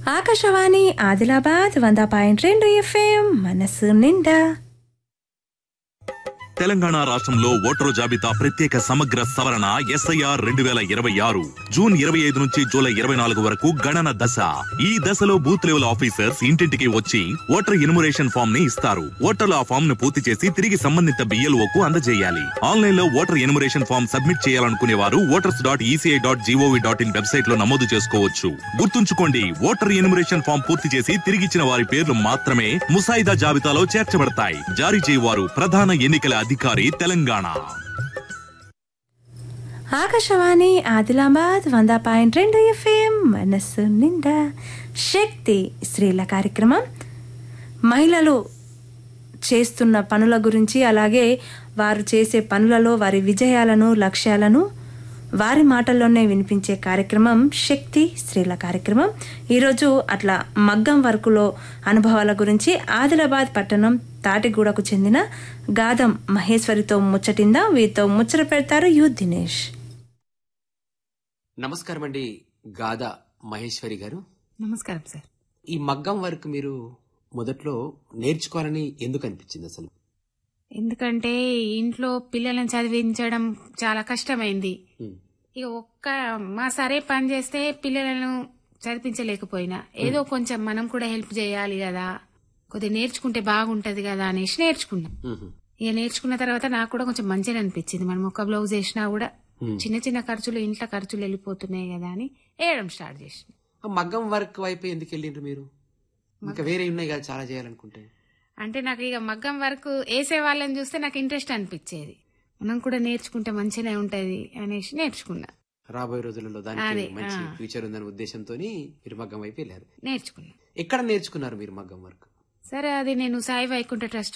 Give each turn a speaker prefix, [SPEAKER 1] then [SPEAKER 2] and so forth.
[SPEAKER 1] ఆకాశవాణి ఆదిలాబాద్ వంద పాయింట్ రెండు ఎఫ్ఎం మనసు నిండా
[SPEAKER 2] తెలంగాణ రాష్ట్రంలో ఓటరు జాబితా ప్రత్యేక సమగ్ర సవరణ ఎస్ఐఆర్ రెండు వేల ఇరవై ఆరు జూన్ ఇరవై ఐదు నుంచి జూలై ఇరవై నాలుగు వరకు గణన దశ ఈ దశలో బూత్ లెవెల్ ఆఫీసర్స్ ఇంటింటికి వచ్చి ఓటర్ ఇన్మురేషన్ ఫామ్ ని ఇస్తారు ఓటర్లు ఆ ఫామ్ ను పూర్తి చేసి తిరిగి సంబంధిత బిఎల్ఓ కు అందజేయాలి ఆన్లైన్ లో ఓటర్ ఇన్మురేషన్ ఫామ్ సబ్మిట్ చేయాలనుకునే వారు voters dot ECI dot GOV dot in website లో నమోదు చేసుకోవచ్చు గుర్తుంచుకోండి ఓటర్ ఇన్మురేషన్ ఫామ్ పూర్తి చేసి తిరిగిచ్చిన వారి పేర్లు మాత్రమే ముసాయిదా జాబితాలో చేర్చబడతాయి జారీ చేయవారు ప్రధాన ఎన్నికల అధికారి తెలంగాణ
[SPEAKER 1] ఆకాశవాణి ఆదిలాబాద్ వంద పాయింట్ రెండు ఎఫ్ఎం మనస్సు నిండా శక్తి స్త్రీల కార్యక్రమం మహిళలు చేస్తున్న పనుల గురించి అలాగే వారు చేసే పనులలో వారి విజయాలను లక్ష్యాలను వారి మాటల్లోనే వినిపించే కార్యక్రమం శక్తి స్త్రీల కార్యక్రమం ఈరోజు అట్లా మగ్గం వర్కులో అనుభవాల గురించి ఆదిలాబాద్ పట్టణం తాటిగూడకు చెందిన గాదం మహేశ్వరితో ముచ్చటిందా వీరితో ముచ్చట పెడతారు యు దినేష్
[SPEAKER 3] నమస్కారం అండి గాదా మహేశ్వరి గారు
[SPEAKER 4] నమస్కారం సార్
[SPEAKER 3] ఈ మగ్గం వర్క్ మీరు మొదట్లో నేర్చుకోవాలని ఎందుకు అనిపించింది అసలు
[SPEAKER 4] ఎందుకంటే ఇంట్లో పిల్లలను చదివించడం చాలా కష్టమైంది
[SPEAKER 3] ఉమ్,
[SPEAKER 4] ఇక ఒక్క మా సరే పని చేస్తే పిల్లలను చదివించలేకపోయినా ఏదో కొంచెం మనం కూడా హెల్ప్ చేయాలి కదా కొద్దిగా నేర్చుకుంటే బాగుంటది కదా అనేసి నేర్చుకున్నాం
[SPEAKER 3] ఉహు,
[SPEAKER 4] ఇక నేర్చుకున్న తర్వాత నాకు కూడా కొంచెం మంచిగా అనిపించింది మనం ఒక బ్లౌజ్ వేసినా కూడా
[SPEAKER 3] ఉమ్.
[SPEAKER 4] చిన్న చిన్న ఖర్చులు ఇంట్లో ఖర్చులు వెళ్ళిపోతున్నాయి కదా అని వేయడం స్టార్ట్ చేసిన
[SPEAKER 3] ఆ మగ్గం వర్క్ వైపు ఎందుకు వెళ్ళిండ్రు మీరు ఇంకా వేరే ఉన్నాయి కదా చాలా చేయాలనుకుంటే
[SPEAKER 4] అంటే నాకు ఇక మగ్గం వరకు వేసే వాళ్ళని చూస్తే నాకు ఇంట్రెస్ట్ అనిపించేది మనం కూడా నేర్చుకుంటే మంచిగానే ఉంటది అనేసి నేర్చుకున్నా
[SPEAKER 3] రాబోయే రోజులలో దానికి
[SPEAKER 4] అదే,
[SPEAKER 3] మంచి
[SPEAKER 4] ఆ.
[SPEAKER 3] ఫ్యూచర్ ఉందనే ఉద్దేశంతో మీరు మగ్గం వైపు వెళ్ళారు
[SPEAKER 4] నేర్చుకున్నా
[SPEAKER 3] ఎక్కడ నేర్చుకున్నారు మీరు మగ్గం వర్క్
[SPEAKER 4] సరే అది నేను సాయి వైకుంఠ ట్రస్ట్